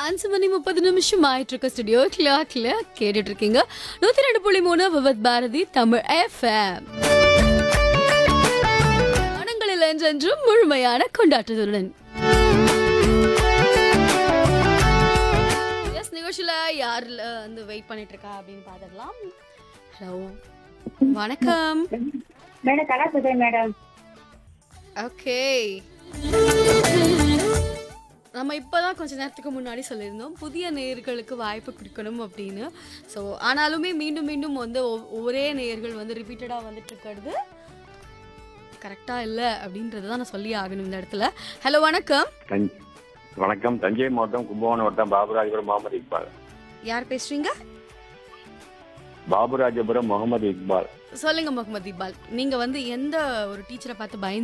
அஞ்சு மணி முப்பது நிமிஷம் ஆயிட்டு இருக்க ஸ்டுடியோ கிளாக்ல கேட்டுட்டு இருக்கீங்க நூத்தி ரெண்டு புள்ளி மூணு விவத் பாரதி தமிழ் எஃப்எம் மனங்களில் என்றென்றும் முழுமையான கொண்டாட்டத்துடன் எஸ் நிகழ்ச்சியில யாருல வந்து வெயிட் பண்ணிட்டு இருக்கா அப்படின்னு பார்த்துடலாம் ஹலோ வணக்கம் மேடம் கலா சுதே மேடம் ஓகே நம்ம இப்போதான் கொஞ்ச நேரத்துக்கு முன்னாடி சொல்லியிருந்தோம் புதிய நேயர்களுக்கு வாய்ப்பு கொடுக்கணும் அப்படின்னு ஸோ ஆனாலுமே மீண்டும் மீண்டும் வந்து ஒ- ஒரே நேயர்கள் வந்து ரிப்பீட்டடாக வந்துட்டு இருக்கிறது கரெக்டாக இல்லை அப்படின்றது தான் நான் சொல்லி ஆகணும் இந்த இடத்துல ஹலோ வணக்கம் தஞ்- வணக்கம் தஞ்சை மாவட்டம் கும்பகோணம் வட்டம் பாபுராஜபுரம் முகமது இக்பால் யார் பேசுறீங்க பாபுராஜபுரம் முகமது இக்பால் சொல்லுங்க முகமது இக்பால் நீங்க வந்து எந்த ஒரு டீச்சரை பார்த்து பயந்து